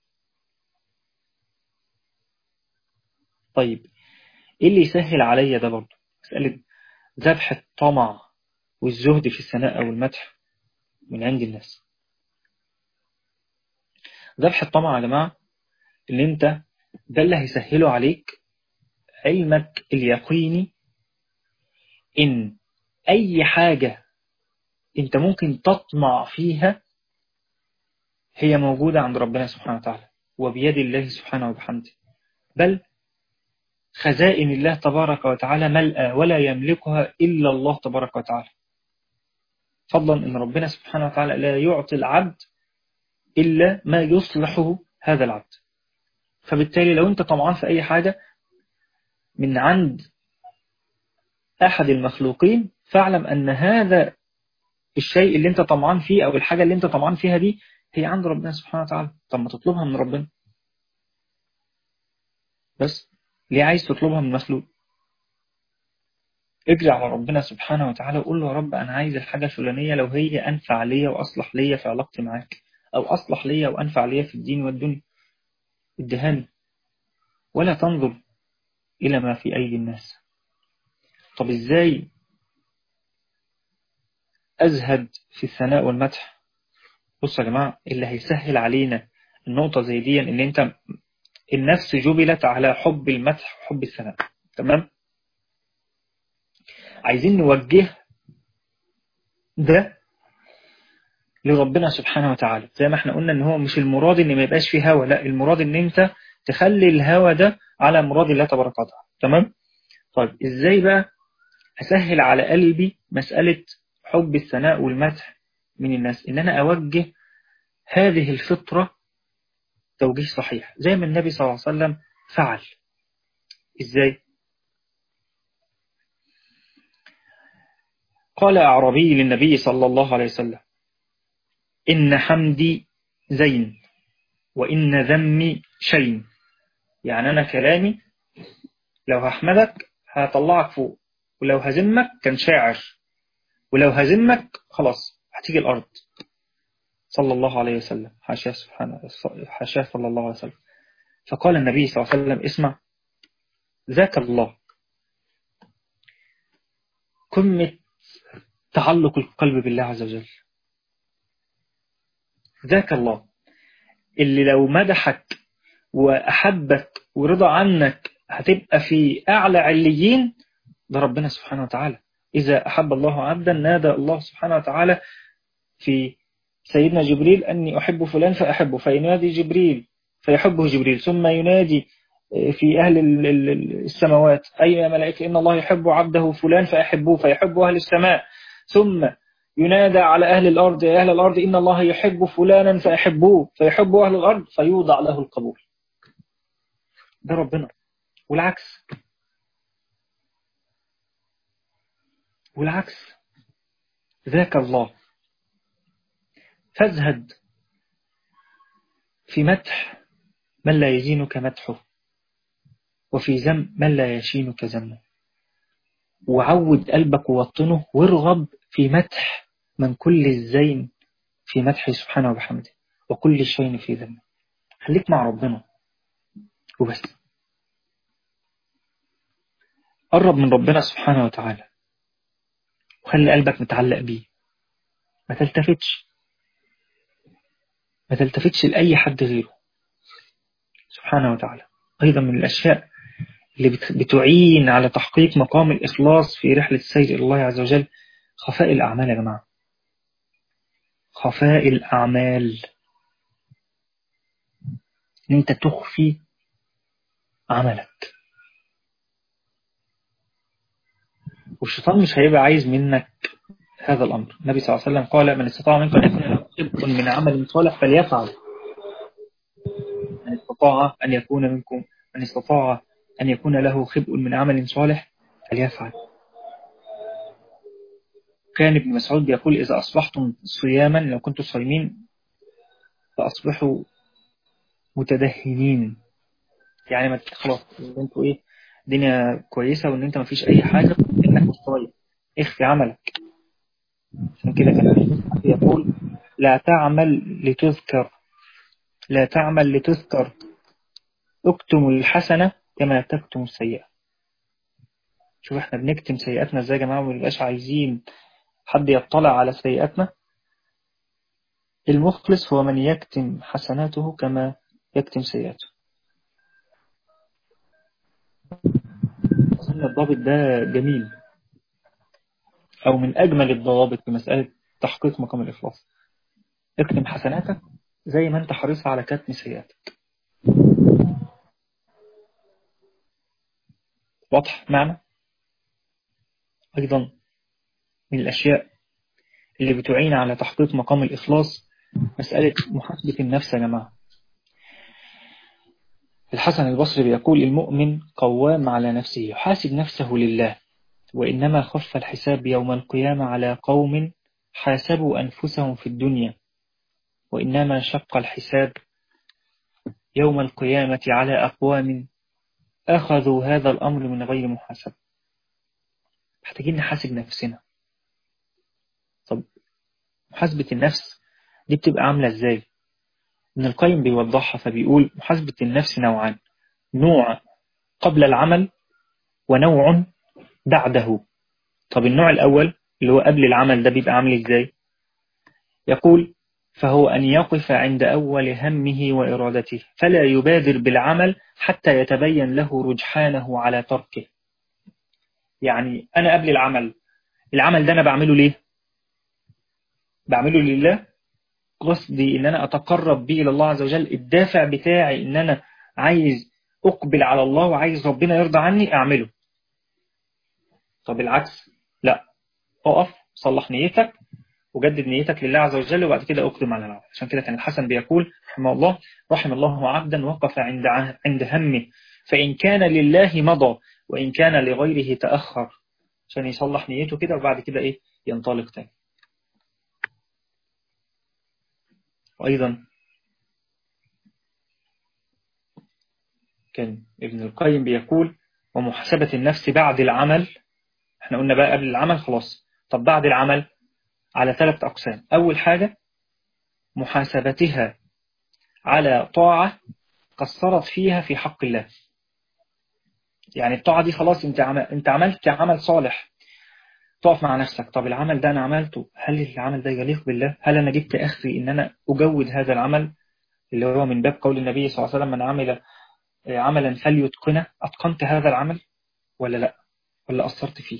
طيب ايه اللي يسهل عليا ده برضه مسألة ذبح الطمع والزهد في الثناء أو المدح من عند الناس ذبح الطمع يا جماعة اللي انت ده اللي هيسهله عليك علمك اليقيني ان اي حاجة انت ممكن تطمع فيها هي موجودة عند ربنا سبحانه وتعالى وبيد الله سبحانه وبحمده بل خزائن الله تبارك وتعالى ملأى ولا يملكها إلا الله تبارك وتعالى فضلا أن ربنا سبحانه وتعالى لا يعطي العبد إلا ما يصلحه هذا العبد فبالتالي لو أنت طمعان في أي حاجة من عند أحد المخلوقين فاعلم أن هذا الشيء اللي أنت طمعان فيه أو الحاجة اللي أنت طمعان فيها دي هي عند ربنا سبحانه وتعالى طب ما تطلبها من ربنا بس ليه عايز تطلبها من مخلوق اجري على ربنا سبحانه وتعالى وقول له يا رب أنا عايز الحاجة الفلانية لو هي أنفع ليا وأصلح ليا في علاقتي معاك أو أصلح ليا وأنفع ليا في الدين والدنيا ادهاني ولا تنظر إلى ما في أيدي الناس طب إزاي أزهد في الثناء والمدح بصوا يا جماعة اللي هيسهل علينا النقطة زي دي إن أنت النفس جبلت على حب المدح وحب الثناء تمام عايزين نوجه ده لربنا سبحانه وتعالى زي ما احنا قلنا ان هو مش المراد ان ما يبقاش فيه هوى لا المراد ان انت تخلي الهوى ده على مراد الله تبارك وتعالى تمام طيب ازاي بقى اسهل على قلبي مسألة حب الثناء والمدح من الناس ان انا اوجه هذه الفطرة توجيه صحيح زي ما النبي صلى الله عليه وسلم فعل ازاي قال أعرابي للنبي صلى الله عليه وسلم إن حمدي زين وإن ذمي شين يعني أنا كلامي لو هحمدك هطلعك فوق ولو هزمك كان شاعر ولو هزمك خلاص هتيجي الأرض صلى الله عليه وسلم حاشاه سبحانه حاشاه صلى الله عليه وسلم فقال النبي صلى الله عليه وسلم اسمع ذاك الله قمة تعلق القلب بالله عز وجل ذاك الله اللي لو مدحك وأحبك ورضى عنك هتبقى في أعلى عليين ده ربنا سبحانه وتعالى إذا أحب الله عبدا نادى الله سبحانه وتعالى في سيدنا جبريل أني أحب فلان فأحبه فينادي جبريل فيحبه جبريل ثم ينادي في أهل السماوات أي ملائكة إن الله يحب عبده فلان فأحبوه فيحب أهل السماء ثم ينادى على أهل الأرض يا أهل الأرض إن الله يحب فلانا فأحبوه فيحب أهل الأرض فيوضع له القبول ده ربنا والعكس والعكس ذاك الله فازهد في مدح من لا يزينك مدحه وفي ذم من لا يشينك ذمه وعود قلبك ووطنه وارغب في مدح من كل الزين في مدحه سبحانه وبحمده وكل الشين في ذمه خليك مع ربنا وبس قرب من ربنا سبحانه وتعالى وخلي قلبك متعلق بيه ما تلتفتش ما تلتفتش لأي حد غيره سبحانه وتعالى أيضا من الأشياء اللي بتعين على تحقيق مقام الإخلاص في رحلة السير إلى الله عز وجل خفاء الأعمال يا جماعة خفاء الأعمال إن أنت تخفي عملك والشيطان مش هيبقى عايز منك هذا الأمر النبي صلى الله عليه وسلم قال من استطاع منكم أن يكون له خبء من عمل صالح فليفعل من استطاع أن يكون منكم من استطاع أن يكون له خبء من عمل صالح فليفعل كان ابن مسعود بيقول إذا أصبحتم صياما لو كنتم صايمين فأصبحوا متدهنين يعني ما خلاص انتوا ايه الدنيا كويسة وان انت ما فيش اي حاجة انك مش صايم اخفي عملك عشان كده كان يقول لا تعمل لتذكر لا تعمل لتذكر اكتم الحسنة كما تكتم السيئة شوف احنا بنكتم سيئاتنا ازاي يا جماعة وما نبقاش عايزين حد يطلع على سيئاتنا المخلص هو من يكتم حسناته كما يكتم سيئاته أظن الضابط ده جميل أو من أجمل الضوابط في مسألة تحقيق مقام الإخلاص اكتم حسناتك زي ما أنت حريص على كتم سيئاتك واضح معنى أيضا من الأشياء اللي بتعين على تحقيق مقام الإخلاص مسألة محاسبة النفس يا جماعة الحسن البصري بيقول المؤمن قوام على نفسه يحاسب نفسه لله وإنما خف الحساب يوم القيامة على قوم حاسبوا أنفسهم في الدنيا وإنما شق الحساب يوم القيامة على أقوام أخذوا هذا الأمر من غير محاسبة محتاجين نحاسب نفسنا طب محاسبة النفس دي بتبقى عاملة ازاي ابن القيم بيوضحها فبيقول محاسبة النفس نوعان نوع قبل العمل ونوع بعده طب النوع الأول اللي هو قبل العمل ده بيبقى عامل ازاي يقول فهو أن يقف عند أول همه وإرادته فلا يبادر بالعمل حتى يتبين له رجحانه على تركه يعني أنا قبل العمل العمل ده أنا بعمله ليه بعمله لله قصدي ان انا اتقرب به الى الله عز وجل الدافع بتاعي ان انا عايز اقبل على الله وعايز ربنا يرضى عني اعمله طب العكس لا اقف صلح نيتك وجدد نيتك لله عز وجل وبعد كده اقدم على العمل عشان كده كان الحسن بيقول رحمه الله رحم الله عبدا وقف عند عند همه فإن كان لله مضى وإن كان لغيره تأخر عشان يصلح نيته كده وبعد كده إيه ينطلق تاني وأيضا كان ابن القيم بيقول ومحاسبة النفس بعد العمل احنا قلنا بقى قبل العمل خلاص طب بعد العمل على ثلاث أقسام أول حاجة محاسبتها على طاعة قصرت فيها في حق الله يعني الطاعة دي خلاص انت عمل انت عملت عمل صالح تقف مع نفسك طب العمل ده أنا عملته هل العمل ده يليق بالله هل أنا جبت أخري إن أنا أجود هذا العمل اللي هو من باب قول النبي صلى الله عليه وسلم من عمل عملا فليتقنه أتقنت هذا العمل ولا لا ولا أثرت فيه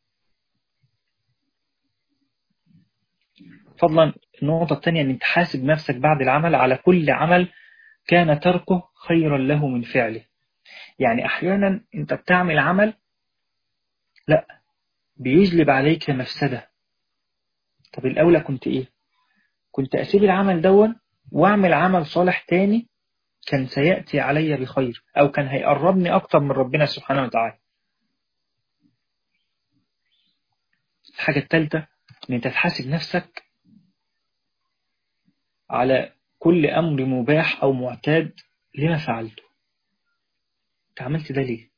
فضلا النقطة الثانية أن تحاسب نفسك بعد العمل على كل عمل كان تركه خيرا له من فعله يعني أحيانا أنت بتعمل عمل لا بيجلب عليك مفسدة طب الأولى كنت إيه كنت أسيب العمل دون وأعمل عمل صالح تاني كان سيأتي علي بخير أو كان هيقربني أكتر من ربنا سبحانه وتعالى الحاجة الثالثة أن أنت تحاسب نفسك على كل أمر مباح أو معتاد لما فعلته أنت عملت ده ليه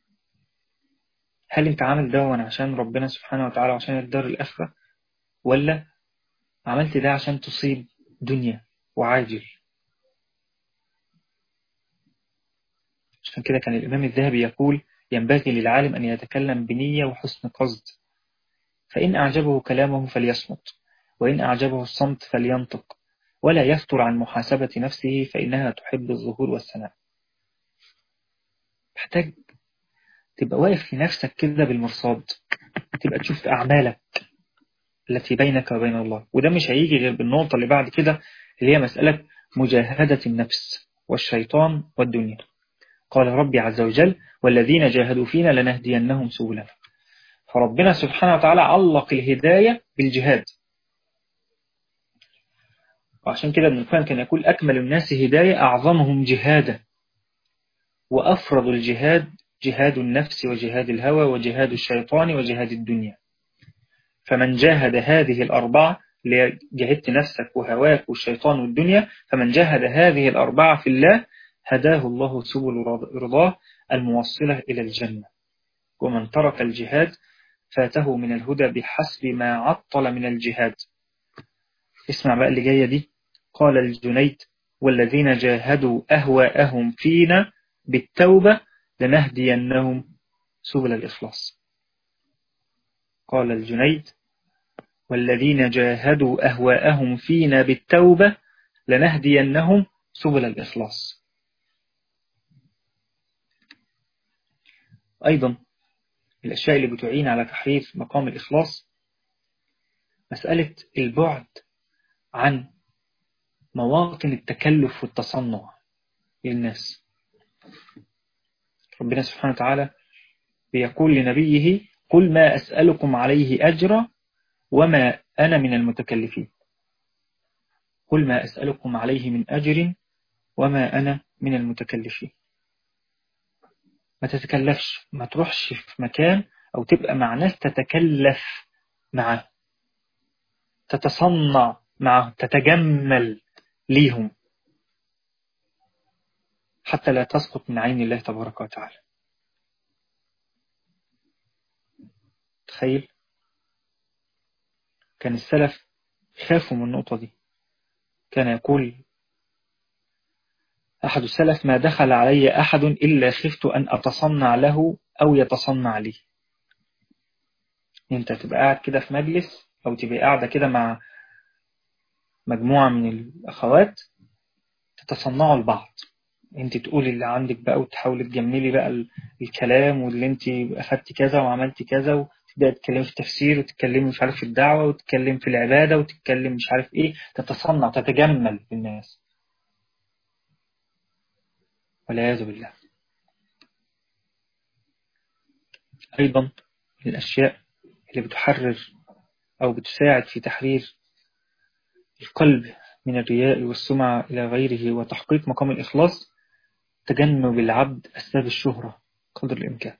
هل أنت عامل ده عشان ربنا سبحانه وتعالى عشان الدار الآخرة ولا عملت ده عشان تصيب دنيا وعاجل عشان كده كان الإمام الذهبي يقول ينبغي للعالم أن يتكلم بنية وحسن قصد فإن أعجبه كلامه فليصمت وإن أعجبه الصمت فلينطق ولا يفتر عن محاسبة نفسه فإنها تحب الظهور والثناء محتاج تبقى واقف في نفسك كده بالمرصاد تبقى تشوف أعمالك التي بينك وبين الله وده مش هيجي غير بالنقطة اللي بعد كده اللي هي مسألة مجاهدة النفس والشيطان والدنيا قال ربي عز وجل والذين جاهدوا فينا لنهدينهم سبلنا فربنا سبحانه وتعالى علق الهداية بالجهاد وعشان كده ابن القيم كان يقول أكمل الناس هداية أعظمهم جهادا وأفرض الجهاد جهاد النفس وجهاد الهوى وجهاد الشيطان وجهاد الدنيا فمن جاهد هذه الأربعة جهدت نفسك وهواك والشيطان والدنيا فمن جاهد هذه الأربعة في الله هداه الله سبل رضاه الموصلة إلى الجنة ومن ترك الجهاد فاته من الهدى بحسب ما عطل من الجهاد اسمع بقى اللي جاية دي قال الجنيد والذين جاهدوا أهواءهم فينا بالتوبة لنهدينهم سبل الإخلاص قال الجنيد والذين جاهدوا أهواءهم فينا بالتوبة لنهدينهم سبل الإخلاص أيضا الأشياء اللي بتعين على تحرير مقام الإخلاص مسألة البعد عن مواطن التكلف والتصنع للناس ربنا سبحانه وتعالى بيقول لنبيه قل ما أسألكم عليه أجرا وما أنا من المتكلفين قل ما أسألكم عليه من أجر وما أنا من المتكلفين ما تتكلفش ما تروحش في مكان أو تبقى مع ناس تتكلف معه تتصنع معه تتجمل ليهم حتى لا تسقط من عين الله تبارك وتعالى تخيل كان السلف خافوا من النقطة دي كان يقول أحد السلف ما دخل علي أحد إلا خفت أن أتصنع له أو يتصنع لي أنت تبقى قاعد كده في مجلس أو تبقى قاعدة كده مع مجموعة من الأخوات تتصنعوا البعض انت تقولي اللي عندك بقى وتحاولي تجملي بقى الكلام واللي انت أخدتي كذا وعملتي كذا وتبدأ تتكلمي في التفسير وتتكلمي مش عارف في الدعوة وتتكلم في العبادة وتتكلم مش عارف ايه تتصنع تتجمل بالناس والعياذ بالله أيضا من الأشياء اللي بتحرر أو بتساعد في تحرير القلب من الرياء والسمعة إلى غيره وتحقيق مقام الإخلاص تجنب العبد أسباب الشهرة قدر الإمكان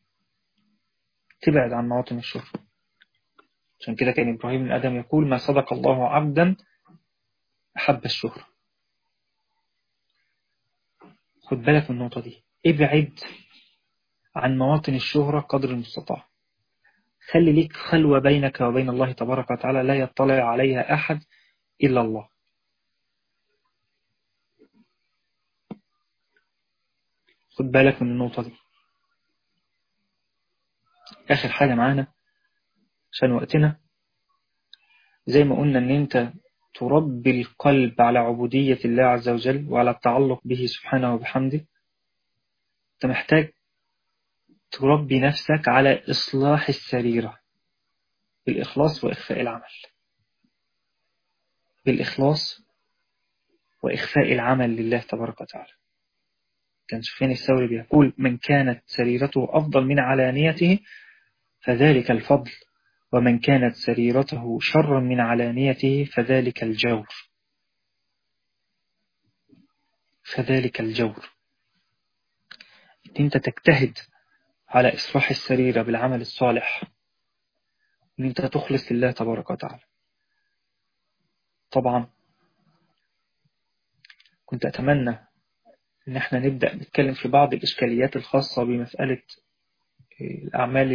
تبعد عن مواطن الشهرة عشان كده كان إبراهيم بن آدم يقول ما صدق الله عبدا أحب الشهرة خد بالك من النقطة دي ابعد عن مواطن الشهرة قدر المستطاع خلي ليك خلوة بينك وبين الله تبارك وتعالى لا يطلع عليها أحد إلا الله خد بالك من النقطة دي آخر حاجة معانا عشان وقتنا زي ما قلنا ان انت تربي القلب على عبودية الله عز وجل وعلى التعلق به سبحانه وبحمده انت محتاج تربي نفسك على إصلاح السريرة بالإخلاص وإخفاء العمل بالإخلاص وإخفاء العمل لله تبارك وتعالى كان سفيان الثوري بيقول من كانت سريرته أفضل من علانيته فذلك الفضل ومن كانت سريرته شرا من علانيته فذلك الجور فذلك الجور انت تجتهد على إصلاح السريرة بالعمل الصالح ان انت تخلص لله تبارك وتعالى طبعا كنت أتمنى ان احنا نبدأ نتكلم في بعض الإشكاليات الخاصة بمسألة الأعمال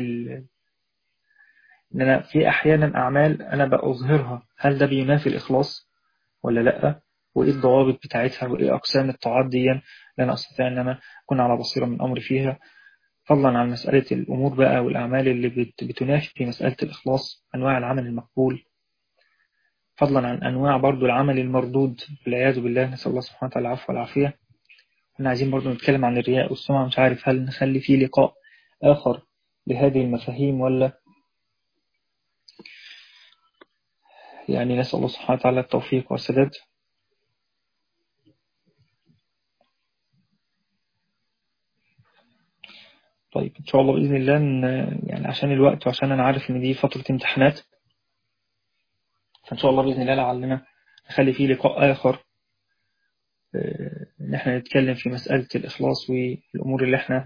إن أنا في أحيانا أعمال أنا بأظهرها هل ده بينافي الإخلاص ولا لأ وإيه الضوابط بتاعتها وإيه أقسام الطاعات دي اللي أنا أستطيع أن أنا أكون على بصيرة من أمري فيها فضلا عن مسألة الأمور بقى والأعمال اللي بتنافي في مسألة الإخلاص أنواع العمل المقبول فضلا عن أنواع برضو العمل المردود والعياذ بالله نسأل الله سبحانه وتعالى العفو والعافية احنا عايزين برضو نتكلم عن الرياء والسمعة مش عارف هل نخلي فيه لقاء آخر لهذه المفاهيم ولا يعني نسأل الله سبحانه وتعالى التوفيق والسداد طيب إن شاء الله بإذن الله يعني عشان الوقت وعشان أنا عارف إن دي فترة امتحانات فإن شاء الله بإذن الله لعلنا نخلي فيه لقاء آخر إن احنا نتكلم في مسألة الإخلاص والأمور اللي احنا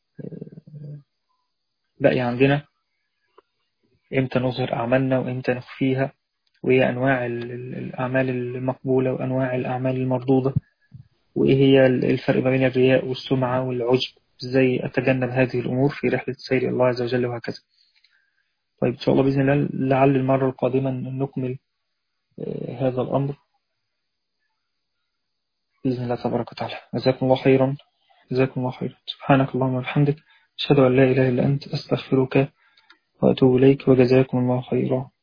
باقي عندنا إمتى نظهر أعمالنا وإمتى نخفيها وإيه أنواع الأعمال المقبولة وأنواع الأعمال المردودة وإيه هي الفرق ما بين الرياء والسمعة والعجب إزاي أتجنب هذه الأمور في رحلة سير الله عز وجل وهكذا طيب إن شاء الله بإذن الله لعل المرة القادمة نكمل هذا الأمر بإذن الله تبارك وتعالى جزاكم الله خيرا جزاكم الله خيرا سبحانك اللهم وبحمدك أشهد أن لا إله إلا أنت أستغفرك وأتوب إليك وجزاكم الله خيرا